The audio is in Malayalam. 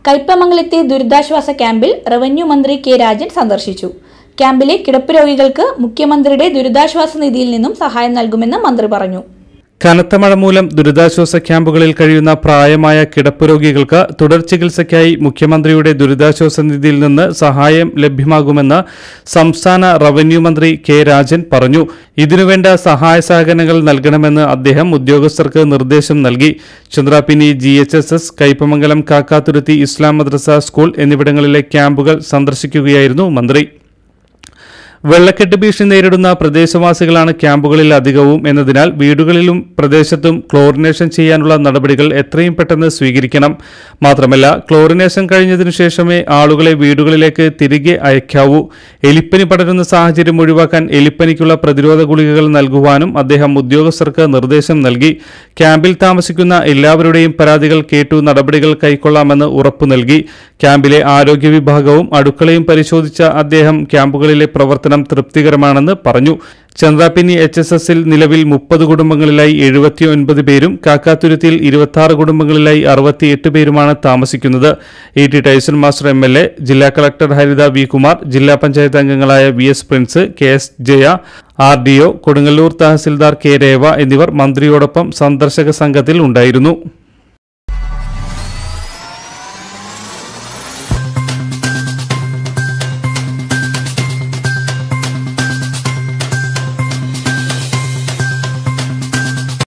കയ്പമംഗലത്തെ ദുരിതാശ്വാസ ക്യാമ്പിൽ റവന്യൂ മന്ത്രി കെ രാജൻ സന്ദർശിച്ചു ക്യാമ്പിലെ കിടപ്പ് രോഗികൾക്ക് മുഖ്യമന്ത്രിയുടെ ദുരിതാശ്വാസ നിധിയിൽ നിന്നും സഹായം നൽകുമെന്ന് മന്ത്രി പറഞ്ഞു കനത്ത മഴ മൂലം ദുരിതാശ്വാസ ക്യാമ്പുകളിൽ കഴിയുന്ന പ്രായമായ കിടപ്പ് രോഗികൾക്ക് തുടർ ചികിത്സയ്ക്കായി മുഖ്യമന്ത്രിയുടെ ദുരിതാശ്വാസ നിധിയിൽ നിന്ന് സഹായം ലഭ്യമാകുമെന്ന് സംസ്ഥാന റവന്യൂ മന്ത്രി കെ രാജൻ പറഞ്ഞു ഇതിനുവേണ്ട സഹായ സഹകരണങ്ങൾ നൽകണമെന്ന് അദ്ദേഹം ഉദ്യോഗസ്ഥർക്ക് നിർദ്ദേശം നൽകി Chandrappinni G H S S Kaipamangalam Kakkathuruthi Islam Madrasa school എന്നിവിടങ്ങളിലെ ക്യാമ്പുകൾ സന്ദർശിക്കുകയായിരുന്നു മന്ത്രി വെള്ളക്കെട്ട് ഭീഷണി നേരിടുന്ന പ്രദേശവാസികളാണ് ക്യാമ്പുകളിൽ അധികവും എന്നതിനാൽ വീടുകളിലും പ്രദേശത്തും ക്ലോറിനേഷൻ ചെയ്യാനുള്ള നടപടികൾ എത്രയും പെട്ടെന്ന് സ്വീകരിക്കണം മാത്രമല്ല ക്ലോറിനേഷൻ കഴിഞ്ഞതിനു ശേഷമേ ആളുകളെ വീടുകളിലേക്ക് തിരികെ അയക്കാവൂ എലിപ്പനി പടരുന്ന സാഹചര്യം ഒഴിവാക്കാൻ എലിപ്പനിക്കുള്ള പ്രതിരോധ ഗുളികകൾ നൽകുവാനും അദ്ദേഹം ഉദ്യോഗസ്ഥർക്ക് നിർദ്ദേശം നൽകി ക്യാമ്പിൽ താമസിക്കുന്ന എല്ലാവരുടെയും പരാതികൾ കേട്ടു നടപടികൾ കൈക്കൊള്ളാമെന്ന് ഉറപ്പു നൽകി ക്യാമ്പിലെ ആരോഗ്യ വിഭാഗവും അടുക്കളയും പരിശോധിച്ച അദ്ദേഹം ക്യാമ്പുകളിലെ പ്രവർത്തനം തൃപ്തികരമാണെന്ന് പറഞ്ഞു ചന്ദ്രാപിന്നി എച്ച് എസ് എസിൽ നിലവിൽ മുപ്പത് കുടുംബങ്ങളിലായി എഴുപത്തിയൊൻപത് പേരും കാക്കാത്തുരുത്തിയിൽ ഇരുപത്തി ആറ് കുടുംബങ്ങളിലായി അറുപത്തിയെട്ട് പേരുമാണ് താമസിക്കുന്നത് E T Tyson master M L A ജില്ലാ കളക്ടർ ഹരിത വി കുമാർ ജില്ലാ പഞ്ചായത്ത് അംഗങ്ങളായ V S Prince K S Jaya R D O Kodungallur തഹസിൽദാർ കെ രേവ എന്നിവർ മന്ത്രിയോടൊപ്പം സന്ദർശക സംഘത്തിൽ ഉണ്ടായിരുന്നു